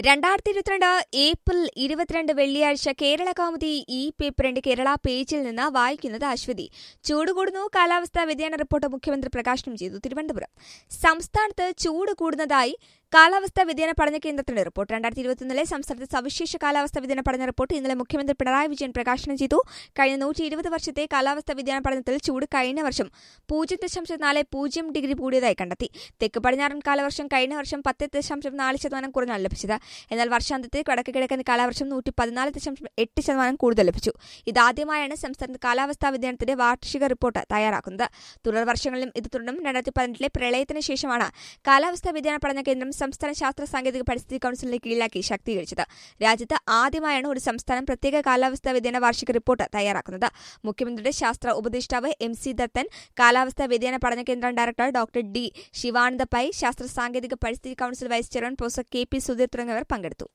രണ്ടായിരത്തി ഇരുപത്തിരണ്ട് ഏപ്രിൽ ഇരുപത്തിരണ്ട് വെള്ളിയാഴ്ച കേരള കൗമുദി ഈ പേപ്പറിന്റെ കേരള പേജിൽ നിന്ന് വായിക്കുന്നത് അശ്വതി ചൂട് കൂടുന്നു കാലാവസ്ഥാ വ്യതിയാന റിപ്പോർട്ട് മുഖ്യമന്ത്രി പ്രകാശനം ചെയ്തു തിരുവനന്തപുരം സംസ്ഥാനത്ത് ചൂട് കൂടുന്നതായി കാലാവസ്ഥാ വ്യതിയാന പഠന കേന്ദ്രത്തിന്റെ റിപ്പോർട്ട് രണ്ടായിരത്തി ഇരുപത്തിയൊന്നിലെ സംസ്ഥാനത്തെ സവിശേഷ കാലാവസ്ഥാ വ്യതിയാന പഠന റിപ്പോർട്ട് ഇന്നലെ മുഖ്യമന്ത്രി പിണറായി വിജയൻ പ്രകാശനം ചെയ്തു കഴിഞ്ഞ നൂറ്റി ഇരുപത് വർഷത്തെ കാലാവസ്ഥാ വ്യതിയാന പഠനത്തിൽ ചൂട് കഴിഞ്ഞ വർഷം പൂജ്യം ദശാംശം നാല് പൂജ്യം ഡിഗ്രി കൂടിയതായി കണ്ടെത്തി തെക്ക് പടിഞ്ഞാറൻ കാലവർഷം കഴിഞ്ഞ വർഷം പത്ത് ദശാംശം നാല് ശതമാനം കുറഞ്ഞാണ് ലഭിച്ചത് എന്നാൽ വർഷാന്ത്യത്തിൽ വടക്ക് കിഴക്കൻ കാലവർഷം നൂറ്റി പതിനാല് ദശാംശം എട്ട് ശതമാനം കൂടുതൽ ലഭിച്ചു ഇതാദ്യമായാണ് സംസ്ഥാനത്ത് കാലാവസ്ഥാ വ്യതിയാനത്തിന്റെ വാർഷിക റിപ്പോർട്ട് തയ്യാറാക്കുന്നത് തുടർ വർഷങ്ങളിലും ഇത് തുടർന്നും രണ്ടായിരത്തി പതിനെട്ടിലെ പ്രളയത്തിന് ശേഷമാണ് കാലാവസ്ഥാ വ്യതിയാന പഠന കേന്ദ്രം സംസ്ഥാന ശാസ്ത്ര സാങ്കേതിക പരിസ്ഥിതി കൌൺസിലിനെ കീഴിലാക്കി ശാക്തീകരിച്ചത് രാജ്യത്ത് ആദ്യമായാണ് ഒരു സംസ്ഥാനം പ്രത്യേക കാലാവസ്ഥാ വ്യതിയാന വാർഷിക റിപ്പോർട്ട് തയ്യാറാക്കുന്നത് മുഖ്യമന്ത്രിയുടെ ശാസ്ത്ര ഉപദേഷ്ടാവ് എം സി ദത്തൻ കാലാവസ്ഥാ വ്യതിയാന പഠന കേന്ദ്രം director doctor D Sivananda Pai ശാസ്ത്ര സാങ്കേതിക പരിസ്ഥിതി council vice chairman professor K P Sudheer തുടങ്ങിയവർ പങ്കെടുത്തു